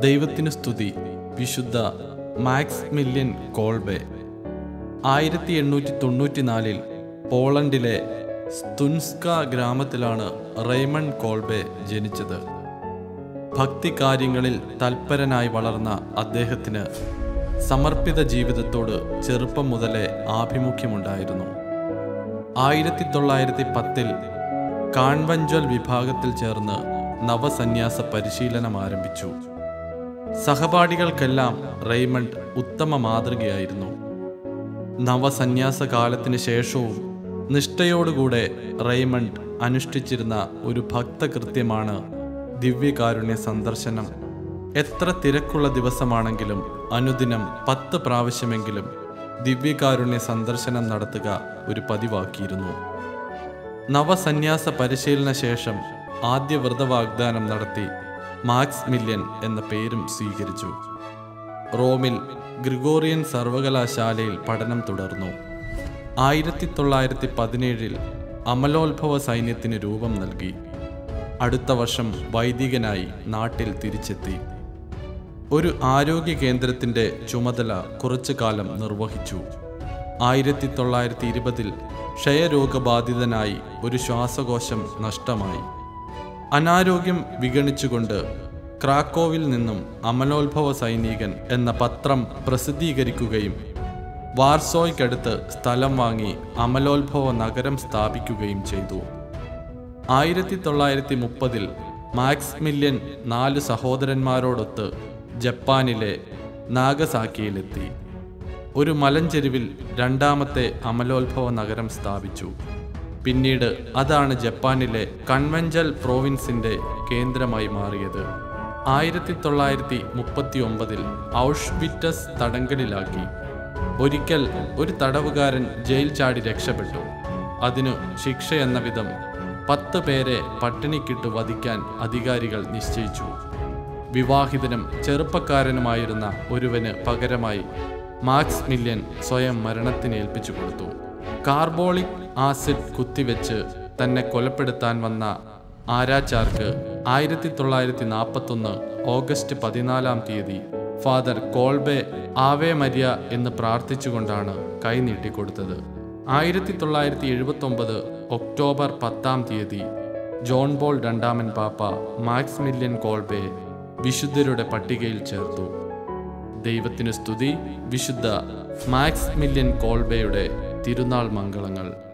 ദൈവത്തിന് സ്തുതി വിശുദ്ധ മാക്സ് മില്യൻ കോൾബെ ആയിരത്തി എണ്ണൂറ്റി തൊണ്ണൂറ്റിനാലിൽ പോളണ്ടിലെ സ്തുൻസ്ക ഗ്രാമത്തിലാണ് റെയ്മണ്ട് കോൾബെ ജനിച്ചത് ഭക്തികാര്യങ്ങളിൽ തൽപരനായി വളർന്ന അദ്ദേഹത്തിന് സമർപ്പിത ജീവിതത്തോട് ചെറുപ്പം മുതലേ ആഭിമുഖ്യമുണ്ടായിരുന്നു ആയിരത്തി തൊള്ളായിരത്തി പത്തിൽ കാൺവഞ്ചൽ വിഭാഗത്തിൽ ചേർന്ന് നവസന്യാസ പരിശീലനം ആരംഭിച്ചു സഹപാഠികൾക്കെല്ലാം റെയ്മണ്ട് ഉത്തമ മാതൃകയായിരുന്നു നവസന്യാസ കാലത്തിന് ശേഷവും നിഷ്ഠയോടുകൂടെ റെയ്മണ്ട് അനുഷ്ഠിച്ചിരുന്ന ഒരു ഭക്തകൃത്യമാണ് ദിവ്യകാരുണ്യ സന്ദർശനം എത്ര തിരക്കുള്ള ദിവസമാണെങ്കിലും അനുദിനം പത്ത് പ്രാവശ്യമെങ്കിലും ദിവ്യകാരുണ്യ സന്ദർശനം നടത്തുക ഒരു പതിവാക്കിയിരുന്നു നവസന്യാസ പരിശീലന ശേഷം ആദ്യ വ്രതവാഗ്ദാനം നടത്തി മാക്സ് മില്യൻ എന്ന പേരും സ്വീകരിച്ചു റോമിൽ ഗ്രിഗോറിയൻ സർവകലാശാലയിൽ പഠനം തുടർന്നു ആയിരത്തി തൊള്ളായിരത്തി പതിനേഴിൽ അമലോത്ഭവ സൈന്യത്തിന് രൂപം നൽകി അടുത്ത വർഷം വൈദികനായി നാട്ടിൽ തിരിച്ചെത്തി ഒരു ആരോഗ്യ കേന്ദ്രത്തിന്റെ ചുമതല കുറച്ചു കാലം നിർവഹിച്ചു ആയിരത്തി തൊള്ളായിരത്തി ഇരുപതിൽ ക്ഷയരോഗബാധിതനായി ഒരു ശ്വാസകോശം നഷ്ടമായി അനാരോഗ്യം വിഗണിച്ചുകൊണ്ട് ക്രാക്കോവിൽ നിന്നും അമലോത്ഭവ സൈനികൻ എന്ന പത്രം പ്രസിദ്ധീകരിക്കുകയും വാർസോയ്ക്കടുത്ത് സ്ഥലം വാങ്ങി അമലോത്ഭവ നഗരം സ്ഥാപിക്കുകയും ചെയ്തു ആയിരത്തി തൊള്ളായിരത്തി മുപ്പതിൽ മാക്സ് മില്യൻ നാല് സഹോദരന്മാരോടൊത്ത് ജപ്പാനിലെ നാഗസാക്കിയിലെത്തി ഒരു മലഞ്ചെരുവിൽ രണ്ടാമത്തെ അമലോത്ഭവ നഗരം സ്ഥാപിച്ചു പിന്നീട് അതാണ് ജപ്പാനിലെ കൺവെഞ്ചൽ പ്രോവിൻസിന്റെ കേന്ദ്രമായി മാറിയത് ആയിരത്തി തൊള്ളായിരത്തി മുപ്പത്തി ഒമ്പതിൽ ഔഷ്വിറ്റസ് തടങ്കലിലാക്കി ഒരിക്കൽ ഒരു തടവുകാരൻ ജയിൽ ചാടി രക്ഷപ്പെട്ടു അതിനു ശിക്ഷ എന്ന വിധം പത്ത് പേരെ പട്ടിണിക്കിട്ട് വധിക്കാൻ അധികാരികൾ നിശ്ചയിച്ചു വിവാഹിതനും ചെറുപ്പക്കാരനുമായിരുന്ന ഒരുവന് പകരമായി മാക്സ് മില്യൻ സ്വയം മരണത്തിന് ഏൽപ്പിച്ചു കൊടുത്തു കാർബോളിക് ആസിഡ് കുത്തിവെച്ച് തന്നെ കൊലപ്പെടുത്താൻ വന്ന ആരാച്ചാർക്ക് ആയിരത്തി തൊള്ളായിരത്തി നാൽപ്പത്തൊന്ന് ഓഗസ്റ്റ് പതിനാലാം തീയതി ഫാദർ കോൾബെ ആവേ മരിയ എന്ന് പ്രാർത്ഥിച്ചുകൊണ്ടാണ് കൈ നീട്ടിക്കൊടുത്തത് ആയിരത്തി തൊള്ളായിരത്തി എഴുപത്തി ഒമ്പത് ഒക്ടോബർ പത്താം തീയതി ജോൺ ബോൾ രണ്ടാമൻ പാപ്പ മാക്സ് മില്യൻ കോൾബെ വിശുദ്ധരുടെ പട്ടികയിൽ ചേർത്തു ദൈവത്തിന് സ്തുതി വിശുദ്ധ മാക്സ് മില്യൻ കോൾബയുടെ തിരുനാൾ മംഗളങ്ങൾ